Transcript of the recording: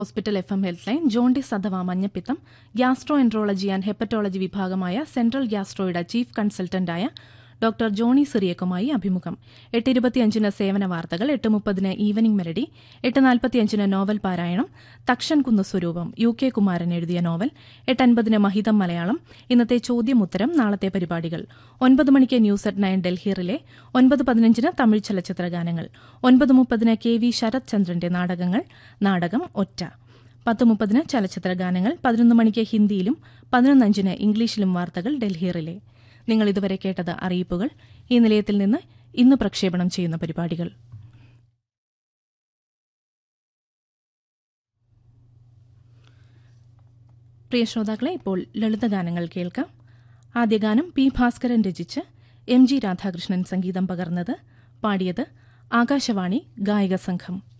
hospital F M health line jaundice അഥവാ മഞ്ഞപ്പിത്തം gastroenterology and hepatology വിഭാഗമായ central ഗ്യാസ്ട്രോയുടെ ചീഫ് കൺസൾട്ടന്റായ ഡോക്ടർ ജോണി സിറിയക്കുമായി അഭിമുഖം എട്ട് ഇരുപത്തിയഞ്ചിന് സേവന വാർത്തകൾ എട്ട് മുപ്പതിന് ഈവനിംഗ് മെലഡി എട്ട് നാൽപ്പത്തിയഞ്ചിന് നോവൽ പാരായണം തക്ഷൻ കുന്ന് സ്വരൂപം യു കെ കുമാരൻ എഴുതിയ നോവൽ എട്ട് അൻപതിന് മഹിതം മലയാളം ഇന്നത്തെ ചോദ്യമുത്തരം നാളത്തെ പരിപാടികൾ ഒൻപത് മണിക്ക് news at nine Delhi relay ഒൻപത് പതിനഞ്ചിന് തമിഴ് ചലച്ചിത്ര ഗാനങ്ങൾ ഒൻപത് മുപ്പതിന് കെ വി ശരത് ചന്ദ്രന്റെ നാടകങ്ങൾ നാടകം ഒറ്റ പത്ത് മുപ്പതിന് ചലച്ചിത്ര ഗാനങ്ങൾ പതിനൊന്ന് മണിക്ക് ഹിന്ദിയിലും പതിനൊന്നഞ്ചിന് ഇംഗ്ലീഷിലും വാർത്തകൾ ഡൽഹി റിലേ നിങ്ങൾ ഇതുവരെ കേട്ടത് അറിയിപ്പുകൾ ഈ നിലയത്തിൽ നിന്ന് ഇന്ന് പ്രക്ഷേപണം ചെയ്യുന്ന പരിപാടികൾ പ്രിയ ശ്രോതാക്കളെ ഇപ്പോൾ ലളിതഗാനങ്ങൾ കേൾക്കാം ആദ്യ ഗാനം പി ഭാസ്കരൻ രചിച്ച് എം ജി രാധാകൃഷ്ണൻ സംഗീതം പകർന്നത് പാടിയത് ആകാശവാണി ഗായക സംഘം